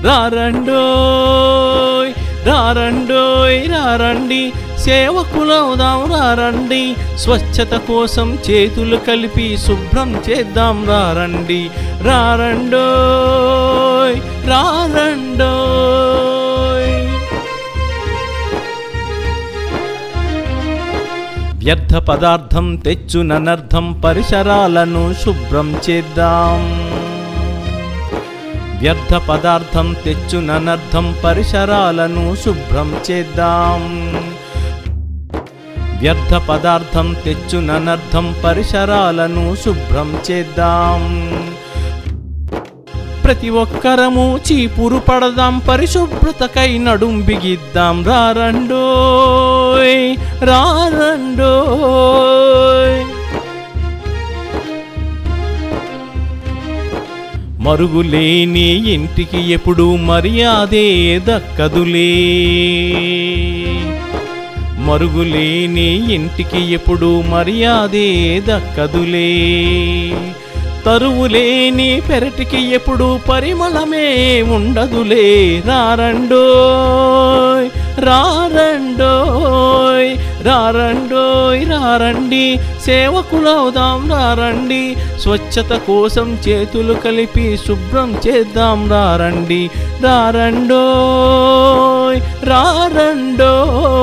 రారండోయ్ రారండోయ్ రారండి సేవకులవుదాం రారండి స్వచ్ఛత కోసం చేతులు కలిపి శుభ్రం చేద్దాం రారండి రారండోయ్ రారండోయ్ వ్యర్థ పదార్థం తెచ్చుననర్థం పరిసరాలను శుభ్రం చేద్దాం వ్యర్థ పదార్థం తెచ్చుననర్థం పరిసరాలను శుభ్రం చేద్దాం వ్యర్థ పదార్థం తెచ్చుననర్థం పరిసరాలను శుభ్రం చేద్దాం ప్రతి ఒక్కరము చీపురు పడదాం పరిశుభ్రతకై నడుం బిగిద్దాం రారండోయ్ రారండోయ్ మరుగులేని ఇంటికి ఎప్పుడు మర్యాదే దక్కదులే మరుగులేని ఇంటికి ఎప్పుడు మర్యాదే దక్కదులే తరువులేని పెరటికి ఎప్పుడు పరిమళమే ఉండదులే రారండోయ్ రారండోయ్ రారండోయ్ రారండి సేవకులవుదాం రారండి స్వచ్ఛత కోసం చేతులు కలిపి శుభ్రం చేద్దాం రారండి రారండోయ్ రారండోయ్